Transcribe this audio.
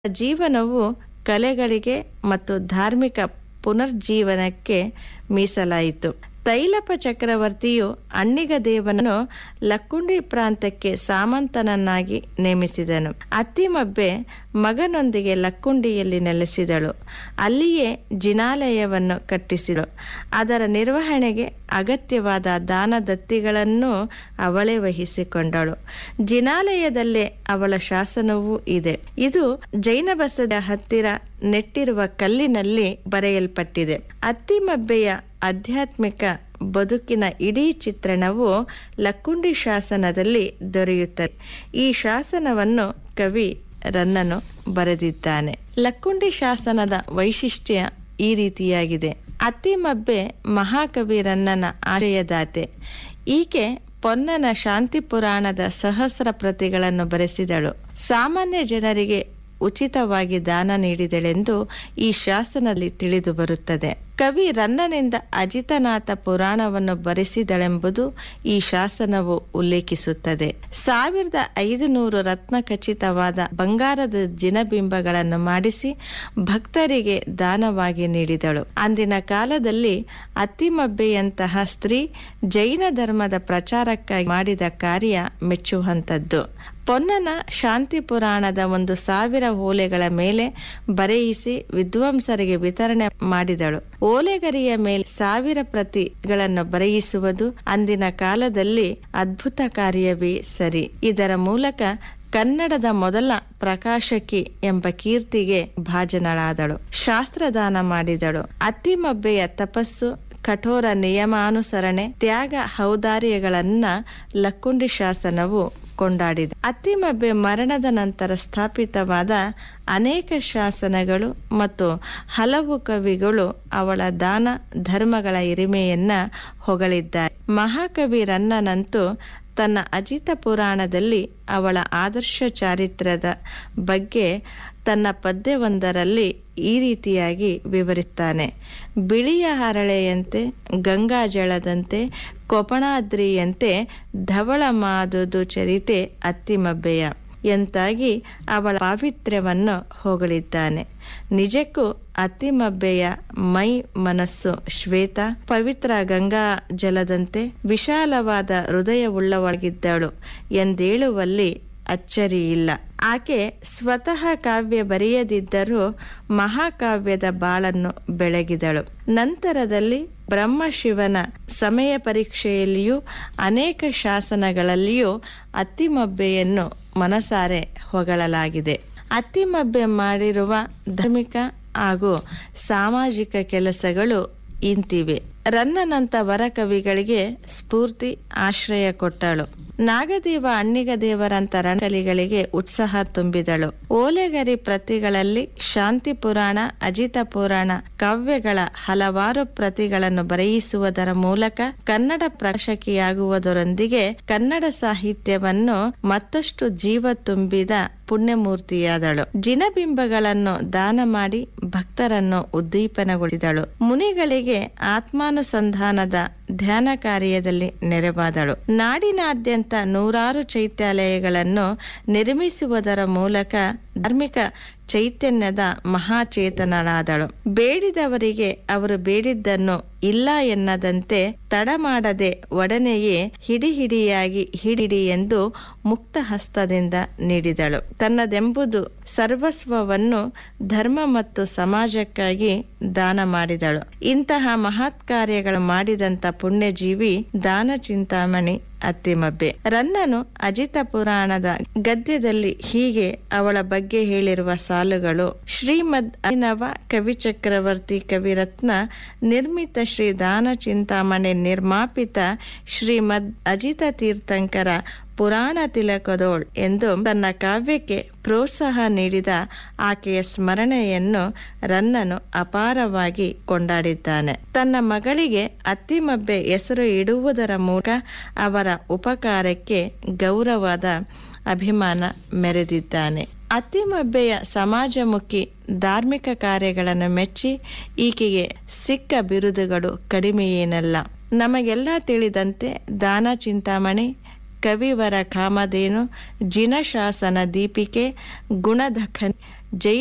ಜೀವನವು ಕಲೆಗಳಿಗೆ ಮತ್ತು ಧಾರ್ಮಿಕ ಪುನರ್ಜೀವನಕ್ಕೆ ಮೀಸಲಾಯಿತು ತೈಲಪ ಚಕ್ರವರ್ತಿಯು ಅಣ್ಣಿಗ ದೇವನನ್ನು ಲಕ್ಕುಂಡಿ ಪ್ರಾಂತಕ್ಕೆ ಸಾಮಂತನನ್ನಾಗಿ ನೇಮಿಸಿದನು ಅತ್ತಿಮಬ್ಬೆ ಮಗನೊಂದಿಗೆ ಲಕ್ಕುಂಡಿಯಲ್ಲಿ ನೆಲೆಸಿದಳು ಅಲ್ಲಿಯೇ ಜಿನಾಲಯವನ್ನು ಕಟ್ಟಿಸಿದಳು ಅದರ ನಿರ್ವಹಣೆಗೆ ಅಗತ್ಯವಾದ ದಾನದತ್ತಿಗಳನ್ನು ಅವಳೇ ವಹಿಸಿಕೊಂಡಳು ಜಿನಾಲಯದಲ್ಲೇ ಅವಳ ಶಾಸನವೂ ಇದೆ ಇದು ಜೈನ ಬಸದ ಹತ್ತಿರ ನೆಟ್ಟಿರುವ ಕಲ್ಲಿನಲ್ಲಿ ಬರೆಯಲ್ಪಟ್ಟಿದೆ ಅತ್ತಿಮಬ್ಬೆಯ ಆಧ್ಯಾತ್ಮಿಕ ಬದುಕಿನ ಇಡೀ ಚಿತ್ರಣವು ಲಕ್ಕುಂಡಿ ಶಾಸನದಲ್ಲಿ ದೊರೆಯುತ್ತದೆ ಈ ಶಾಸನವನ್ನು ಕವಿ ರನ್ನನು ಬರೆದಿದ್ದಾನೆ ಲಕ್ಕುಂಡಿ ಶಾಸನದ ವೈಶಿಷ್ಟ್ಯ ಈ ರೀತಿಯಾಗಿದೆ ಅತ್ತಿಮಬ್ಬೆ ಮಹಾಕವಿ ರನ್ನನ ಆಶಯದಾತೆ ಈಕೆ ಪೊನ್ನನ ಶಾಂತಿ ಪುರಾಣದ ಸಹಸ್ರ ಪ್ರತಿಗಳನ್ನು ಬರೆಸಿದಳು ಸಾಮಾನ್ಯ ಜನರಿಗೆ ಉಚಿತವಾಗಿ ದಾನ ನೀಡಿದಳೆಂದು ಈ ಶಾಸನದಲ್ಲಿ ತಿಳಿದು ಬರುತ್ತದೆ ಕವಿ ರನ್ನನಿಂದ ಅಜಿತನಾಥ ಪುರಾಣವನ್ನು ಬರೆಸಿದಳೆಂಬುದು ಈ ಶಾಸನವು ಉಲ್ಲೇಖಿಸುತ್ತದೆ ಸಾವಿರದ ಐದು ನೂರು ರತ್ನ ಖಚಿತವಾದ ಬಂಗಾರದ ಜಿನಬಿಂಬಗಳನ್ನು ಮಾಡಿಸಿ ಭಕ್ತರಿಗೆ ದಾನವಾಗಿ ನೀಡಿದಳು ಅಂದಿನ ಕಾಲದಲ್ಲಿ ಅತ್ತಿಮಬ್ಬೆಯಂತಹ ಸ್ತ್ರೀ ಜೈನ ಧರ್ಮದ ಪ್ರಚಾರಕ್ಕಾಗಿ ಮಾಡಿದ ಕಾರ್ಯ ಮೆಚ್ಚುವಂಥದ್ದು ಪೊನ್ನನ ಶಾಂತಿ ಪುರಾಣದ ಒಂದು ಸಾವಿರ ಓಲೆಗಳ ಮೇಲೆ ಬರೆಯಿಸಿ ವಿದ್ವಾಂಸರಿಗೆ ವಿತರಣೆ ಮಾಡಿದಳು ಓಲೆಗರಿಯ ಮೇಲೆ ಸಾವಿರ ಪ್ರತಿಗಳನ್ನು ಬರೆಯಿಸುವುದು ಅಂದಿನ ಕಾಲದಲ್ಲಿ ಅದ್ಭುತ ಕಾರ್ಯವೇ ಸರಿ ಇದರ ಮೂಲಕ ಕನ್ನಡದ ಮೊದಲ ಪ್ರಕಾಶಕಿ ಎಂಬ ಕೀರ್ತಿಗೆ ಭಾಜನಳಾದಳು ಶಾಸ್ತ್ರದಾನ ಮಾಡಿದಳು ಅತ್ತಿಮಬ್ಬೆಯ ತಪಸ್ಸು ಕಠೋರ ನಿಯಮಾನುಸರಣೆ ತ್ಯಾಗ ಔದಾರ್ಯಗಳನ್ನ ಲಕ್ಕುಂಡಿ ಶಾಸನವು ಕೊಂಡಾಡಿದೆ ಅತ್ತಿಮಬ್ಬೆ ಮರಣದ ನಂತರ ಸ್ಥಾಪಿತವಾದ ಅನೇಕ ಶಾಸನಗಳು ಮತ್ತು ಹಲವು ಕವಿಗಳು ಅವಳ ದಾನ ಧರ್ಮಗಳ ಹಿರಿಮೆಯನ್ನ ಹೊಗಳಿದ್ದಾರೆ ಮಹಾಕವಿ ರನ್ನನಂತೂ ತನ್ನ ಅಜಿತ ಪುರಾಣದಲ್ಲಿ ಅವಳ ಆದರ್ಶ ಚಾರಿತ್ರ್ಯದ ಬಗ್ಗೆ ತನ್ನ ಪದ್ಯವೊಂದರಲ್ಲಿ ಈ ರೀತಿಯಾಗಿ ವಿವರಿಸ್ತಾನೆ ಬಿಳಿಯ ಹರಳೆಯಂತೆ ಗಂಗಾಜಳದಂತೆ ಕೊಪಣಾದ್ರಿಯಂತೆ ಧವಳ ಮಾದುದು ಚರಿತೆ ಅತ್ತಿಮಬ್ಬೆಯ ಎಂತಾಗಿ ಅವಳ ಪಾವಿತ್ರ್ಯವನ್ನು ಹೊಗಳಿದ್ದಾನೆ ನಿಜಕ್ಕೂ ಅತ್ತಿಮಬ್ಬೆಯ ಮೈ ಮನಸ್ಸು ಶ್ವೇತ ಪವಿತ್ರ ಗಂಗಾ ಜಲದಂತೆ ವಿಶಾಲವಾದ ಹೃದಯವುಳ್ಳವಳಾಗಿದ್ದಳು ಎಂದೇಳುವಲ್ಲಿ ಅಚ್ಚರಿಯಿಲ್ಲ ಆಕೆ ಸ್ವತಃ ಕಾವ್ಯ ಬರೆಯದಿದ್ದರೂ ಮಹಾಕಾವ್ಯದ ಬಾಳನ್ನು ಬೆಳಗಿದಳು ನಂತರದಲ್ಲಿ ಬ್ರಹ್ಮಶಿವನ ಸಮಯ ಪರೀಕ್ಷೆಯಲ್ಲಿಯೂ ಅನೇಕ ಶಾಸನಗಳಲ್ಲಿಯೂ ಅತ್ತಿಮಬ್ಬೆಯನ್ನು ಮನಸಾರೆ ಹೊಗಳಲಾಗಿದೆ ಅತ್ತಿಮಬ್ಬೆ ಮಾಡಿರುವ ಧಾರ್ಮಿಕ ಹಾಗೂ ಸಾಮಾಜಿಕ ಕೆಲಸಗಳು ಇಂತಿವೆ ರನ್ನನಂತ ವರಕವಿಗಳಿಗೆ ಸ್ಫೂರ್ತಿ ಆಶ್ರಯ ಕೊಟ್ಟಳು ನಾಗದೇವ ಅಣ್ಣಿಗ ದೇವರಂತ ರಣಕಲಿಗಳಿಗೆ ಉತ್ಸಾಹ ತುಂಬಿದಳು ಓಲೆಗರಿ ಪ್ರತಿಗಳಲ್ಲಿ ಶಾಂತಿ ಪುರಾಣ ಅಜಿತ ಪುರಾಣ ಕಾವ್ಯಗಳ ಹಲವಾರು ಪ್ರತಿಗಳನ್ನು ಬರೆಯಿಸುವುದರ ಮೂಲಕ ಕನ್ನಡ ಪ್ರಕಾಶಕಿಯಾಗುವುದರೊಂದಿಗೆ ಕನ್ನಡ ಸಾಹಿತ್ಯವನ್ನು ಮತ್ತಷ್ಟು ಜೀವ ತುಂಬಿದ ಪುಣ್ಯಮೂರ್ತಿಯಾದಳು ಜಿನಬಿಂಬಗಳನ್ನು ದಾನ ಮಾಡಿ ಭಕ್ತರನ್ನು ಉದ್ದೀಪನಗೊಳಿಸಿದಳು ಮುನಿಗಳಿಗೆ ಆತ್ಮಾನುಸಂಧಾನದ ಧ್ಯಾನ ಕಾರ್ಯದಲ್ಲಿ ನೆರವಾದಳು ನಾಡಿನಾದ್ಯಂತ ನೂರಾರು ಚೈತ್ಯಾಲಯಗಳನ್ನು ನಿರ್ಮಿಸುವುದರ ಮೂಲಕ ಧಾರ್ಮಿಕ ಚೈತನ್ಯದ ಮಹಾಚೇತನಳಾದಳು ಬೇಡಿದವರಿಗೆ ಅವರು ಬೇಡಿದ್ದನ್ನು ಇಲ್ಲ ಎನ್ನದಂತೆ ತಡ ಮಾಡದೆ ಒಡನೆಯೇ ಹಿಡಿ ಹಿಡಿಯಾಗಿ ಹಿಡಿಡಿ ಎಂದು ಮುಕ್ತ ಹಸ್ತದಿಂದ ನೀಡಿದಳು ತನ್ನದೆಂಬುದು ಸರ್ವಸ್ವವನ್ನು ಧರ್ಮ ಮತ್ತು ಸಮಾಜಕ್ಕಾಗಿ ದಾನ ಮಾಡಿದಳು ಇಂತಹ ಮಹತ್ ಕಾರ್ಯಗಳು ಮಾಡಿದಂತ ಪುಣ್ಯಜೀವಿ ದಾನ ಚಿಂತಾಮಣಿ ಅತ್ತಿಮಬ್ಬೆ ರನ್ನನು ಅಜಿತ ಪುರಾಣದ ಗದ್ಯದಲ್ಲಿ ಹೀಗೆ ಅವಳ ಬಗ್ಗೆ ಹೇಳಿರುವ ಸಾಲುಗಳು ಶ್ರೀಮದ್ ಅಭಿನವ ಕವಿಚಕ್ರವರ್ತಿ ಕವಿರತ್ನ ನಿರ್ಮಿತ ಶ್ರೀ ದಾನ ಚಿಂತಾಮಣಿ ನಿರ್ಮಾಪಿತ ಶ್ರೀಮದ್ ಅಜಿತ ತೀರ್ಥಂಕರ ಪುರಾಣ ತಿಲಕದೋಳ್ ಎಂದು ತನ್ನ ಕಾವ್ಯಕ್ಕೆ ಪ್ರೋತ್ಸಾಹ ನೀಡಿದ ಆಕೆಯ ಸ್ಮರಣೆಯನ್ನು ರನ್ನನು ಅಪಾರವಾಗಿ ಕೊಂಡಾಡಿದ್ದಾನೆ ತನ್ನ ಮಗಳಿಗೆ ಅತ್ತಿಮಬ್ಬೆ ಹೆಸರು ಇಡುವುದರ ಮೂಲಕ ಅವರ ಉಪಕಾರಕ್ಕೆ ಗೌರವದ ಅಭಿಮಾನ ಮೆರೆದಿದ್ದಾನೆ ಅತ್ತಿಮಬ್ಬೆಯ ಸಮಾಜಮುಖಿ ಧಾರ್ಮಿಕ ಕಾರ್ಯಗಳನ್ನು ಮೆಚ್ಚಿ ಈಕೆಗೆ ಸಿಕ್ಕ ಬಿರುದುಗಳು ಕಡಿಮೆಯೇನಲ್ಲ ನಮಗೆಲ್ಲ ತಿಳಿದಂತೆ ದಾನ ಚಿಂತಾಮಣಿ ಕವಿವರ ಕಾಮಧೇನು ಜಿನಶಾಸನ ದೀಪಿಕೆ ಗುಣದಖನ್ ಜೈ